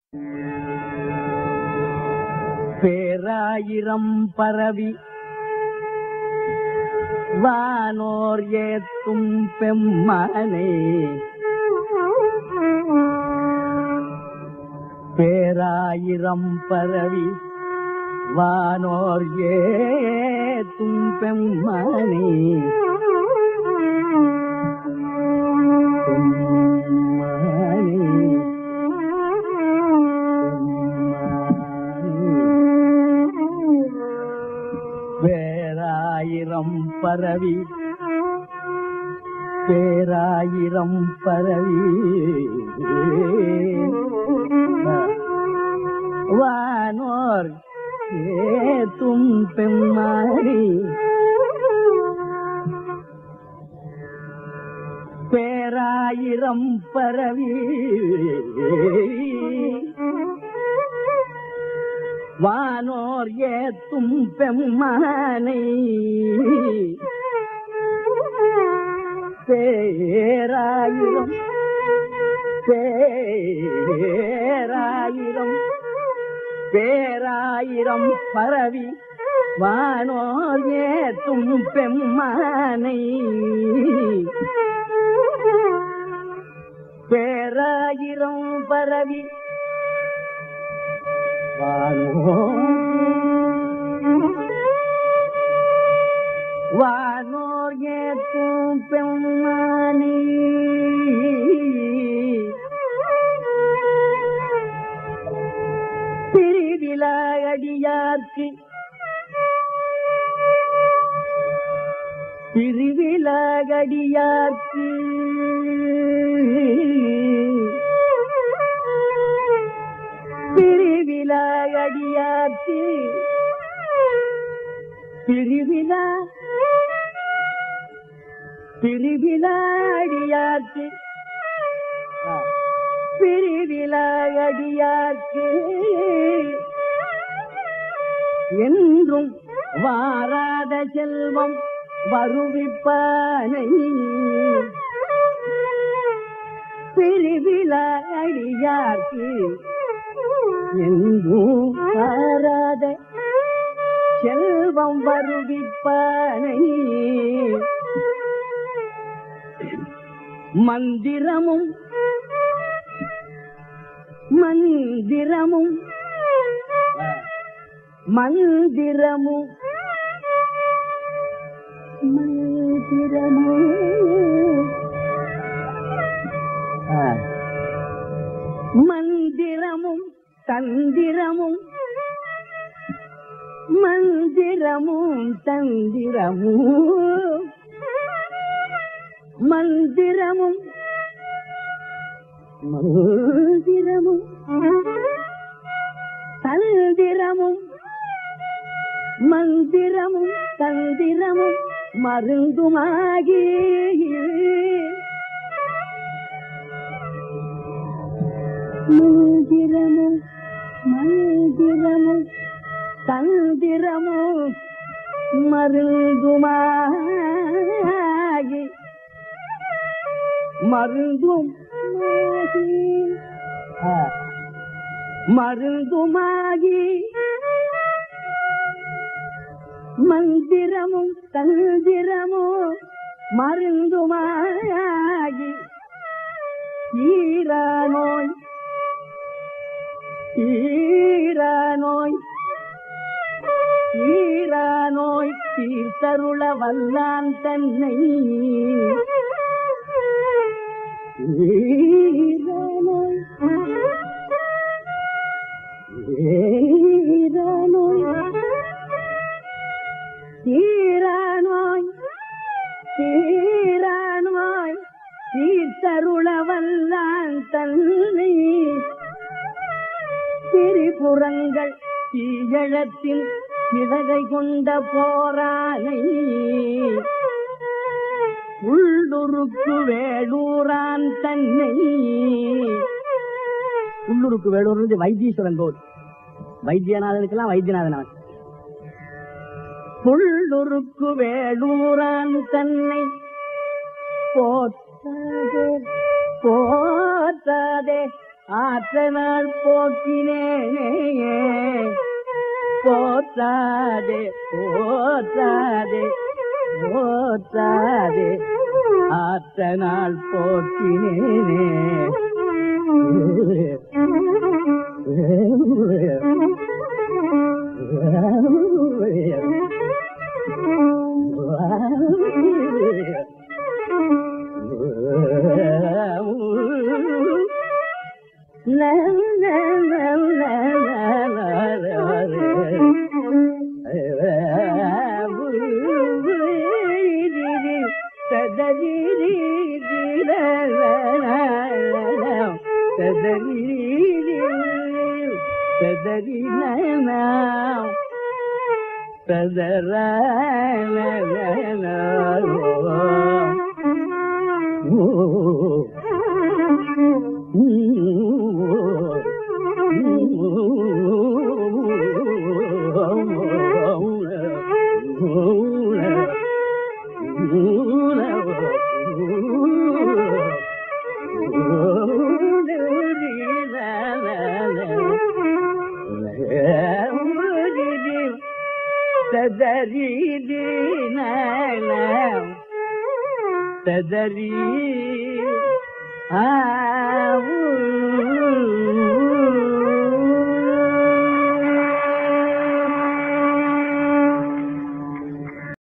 பேராயிரம் பரவி வானோர் ஏத்தும் பெம்மனே பேராயிரம் பரவி வானோர் ஏத்தும் பெம்மனே பெம்மனே பேராயிரம் பரவி பேராயிரம் பரவி வானோர் ஏத்தும் பெம்மாரி பேராயிரம் பரவி வானோர் ஏத்தும் பெம்மானை பேராயிரம் பேராயிரம் பேராயிரம் பரவி வானோர் ஏத்தும் பெம்மானை பேராயிரம் பரவி வானோர் வானோர் ஏத்தும் பெம்மானி பிரிவிலா அடியார்க்கு பிரிவிலா அடியார்க்கு பிரிவிலா அடியார்க்கு பிரிவிலா பிரிவிலா அடியார்க்கு பிரிவிலா அடியார்க்கு என்றும் வாராத செல்வம் வருவிப்பானை பிரிவிலா அடியார்க்கு என்றும் வாராத செல்வம் வருவிப்பானை மந்திரமும் மந்திரமும் மந்திரமும் மந்திரமும் ஆ. மந்திரமும் தந்திரமும் மந்திரமும் தந்திரமும் மந்திரமும் மந்திரமும் தந்திரமும் மந்திரமும் தந்திரமும் மருந்துமாகி மந்திரமும் மந்திரமும் தந்திரமும் மருந்துமாகி மருந்தும் ஆகி, ஆ, மருந்துமாகி மந்திரமும் தந்திரமும் மருந்துமாகி ஈரா நோய் ஈரா நோய் ஈரா நோய் தீர்த்தருள வல்லான் தன்னை ஈரா நோய் ஈரா நோய் தீரா நோய் தீரா நோய் தீர்த்தருள வல்லான் தன்னை திரிபுறங்கள் தீயழத்தின் சிறகை கொண்ட போரானை உள்ளுருக்கு வேலூரான் தன்னை உள்ளுருக்கு வேலூர் வந்து வைத்தீஸ்வரன் கோவில் வைத்தியநாதனுக்கெல்லாம் வைத்தியநாதன் அவன் புள்ளுருக்கு வேலூரான் தன்னை போற்றாதே போற்றாதே ஆற்றனால் போக்கினேனே போற்றாதே போற்றாதே போற்றாதே ஆற்றனால் போக்கினேனே ததரி ஆ